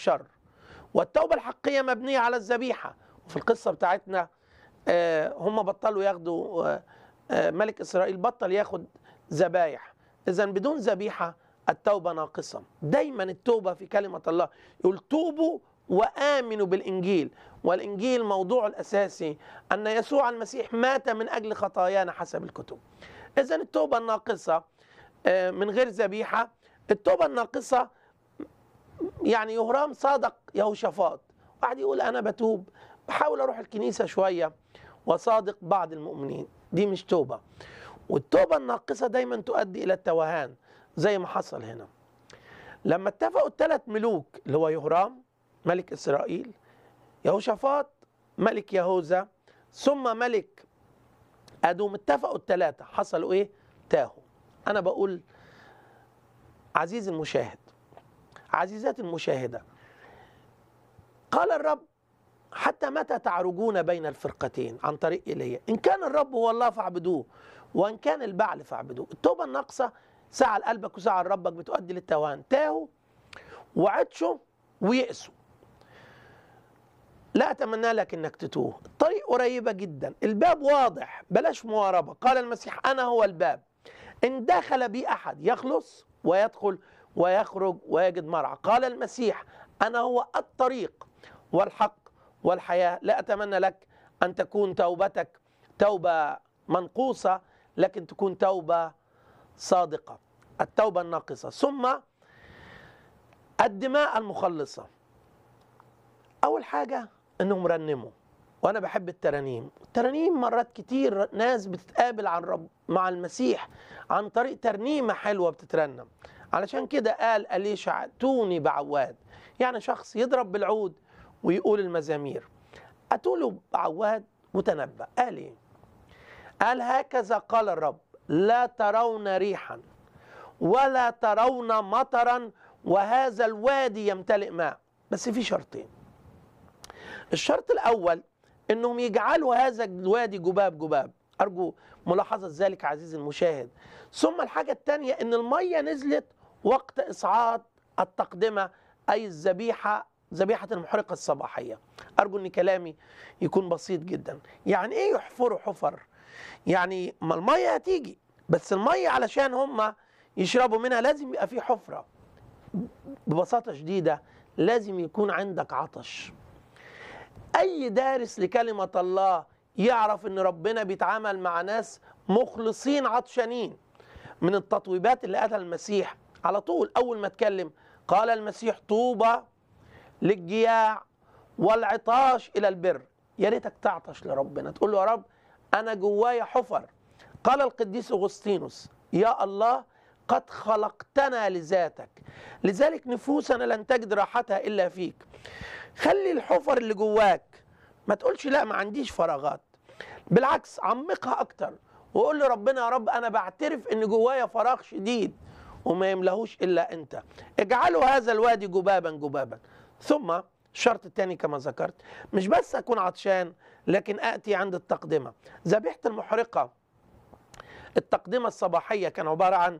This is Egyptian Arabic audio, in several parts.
الشر والتوبة الحقيقية مبنية على الذبيحة وفي القصة بتاعتنا آه، هم بطلوا ياخدوا آه، آه، ملك إسرائيل بطل ياخد ذبايح إذا بدون ذبيحة التوبة ناقصة دايما التوبة في كلمة الله يقول توبوا وآمنوا بالإنجيل والإنجيل موضوع الأساسي أن يسوع المسيح مات من أجل خطايانا حسب الكتب إذا التوبة الناقصة آه، من غير ذبيحة التوبة الناقصة يعني يهرام صادق يهوشافاط واحد يقول أنا بتوب بحاول أروح الكنيسة شوية وصادق بعض المؤمنين دي مش توبة والتوبة الناقصة دايما تؤدي إلى التوهان زي ما حصل هنا لما اتفقوا الثلاث ملوك اللي هو يهرام ملك إسرائيل يهوشافاط ملك يهوذا ثم ملك أدوم اتفقوا الثلاثة حصلوا إيه؟ تاهوا أنا بقول عزيزي المشاهد عزيزاتي المشاهدة قال الرب حتى متى تعرجون بين الفرقتين عن طريق إيليا إن كان الرب هو الله فاعبدوه وإن كان البعل فاعبدوه التوبة الناقصة ساعة لقلبك وساعة لربك بتؤدي للتوهان تاهوا وعطشوا ويأسوا لا أتمنى لك أنك تتوه الطريق قريبة جدا الباب واضح بلاش مواربة قال المسيح أنا هو الباب إن دخل بي أحد يخلص ويدخل ويخرج ويجد مرعى قال المسيح أنا هو الطريق والحق والحياة لا أتمنى لك أن تكون توبتك توبة منقوصة لكن تكون توبة صادقة التوبة الناقصة ثم الدماء المخلصة أول حاجة إنهم رنموا وأنا بحب الترانيم الترانيم مرات كتير ناس بتتقابل عن رب مع المسيح عن طريق ترنيمة حلوة بتترنم علشان كده قال أليشع اتوني بعواد يعني شخص يضرب بالعود ويقول المزامير أتوله بعواد متنبأ قال إيه قال هكذا قال الرب لا ترون ريحا ولا ترون مطرا وهذا الوادي يمتلئ ماء بس في شرطين الشرط الأول أنهم يجعلوا هذا الوادي جباب جباب أرجو ملاحظة ذلك عزيزي المشاهد ثم الحاجة الثانية أن المية نزلت وقت إصعاد التقدمة أي الذبيحة ذبيحة المحرقة الصباحية أرجو أن كلامي يكون بسيط جدا يعني إيه يحفروا حفر يعني ما المية هتيجي بس المية علشان هم يشربوا منها لازم يبقى في حفرة ببساطة شديدة لازم يكون عندك عطش أي دارس لكلمة الله يعرف أن ربنا بيتعامل مع ناس مخلصين عطشانين من التطويبات اللي قالها المسيح على طول أول ما اتكلم قال المسيح طوبى للجياع والعطاش إلى البر يا ريتك تعطش لربنا تقول له يا رب أنا جوايا حفر قال القديس أغسطينوس يا الله قد خلقتنا لذاتك لذلك نفوسنا لن تجد راحتها إلا فيك خلي الحفر اللي جواك ما تقولش لا ما عنديش فراغات بالعكس عمقها أكتر وقول لربنا يا رب أنا بعترف إن جوايا فراغ شديد وما يملهوش إلا أنت اجعلوا هذا الوادي جبابا جبابا ثم الشرط الثاني كما ذكرت مش بس أكون عطشان لكن آتي عند التقدمة ذبيحة المحرقة التقدمة الصباحية كان عبارة عن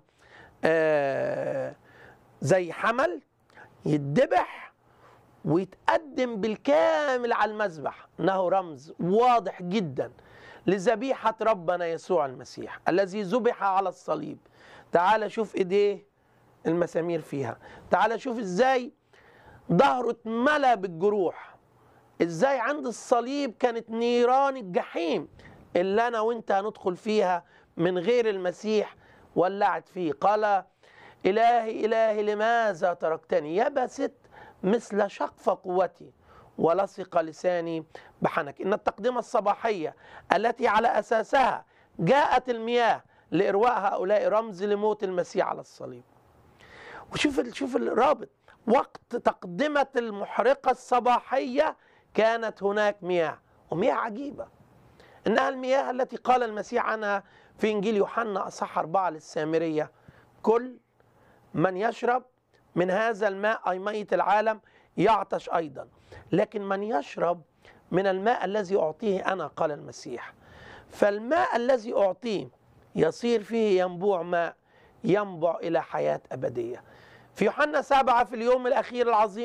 آه زي حمل يتذبح ويتقدم بالكامل على المذبح انه رمز واضح جدا لذبيحه ربنا يسوع المسيح الذي ذبح على الصليب تعال شوف ايديه المسامير فيها تعال شوف ازاي ظهره اتملى بالجروح ازاي عند الصليب كانت نيران الجحيم اللي انا وانت هندخل فيها من غير المسيح ولعت فيه قال إلهي إلهي لماذا تركتني يبست مثل شقف قوتي ولصق لساني بحنك إن التقدمة الصباحية التي على أساسها جاءت المياه لإرواء هؤلاء رمز لموت المسيح على الصليب وشوف شوف الرابط وقت تقدمة المحرقة الصباحية كانت هناك مياه ومياه عجيبة إنها المياه التي قال المسيح عنها في إنجيل يوحنا أصح أربعة للسامرية كل من يشرب من هذا الماء أي مية العالم يعطش أيضا لكن من يشرب من الماء الذي أعطيه أنا قال المسيح فالماء الذي أعطيه يصير فيه ينبوع ماء ينبع إلى حياة أبدية في يوحنا سبعة في اليوم الأخير العظيم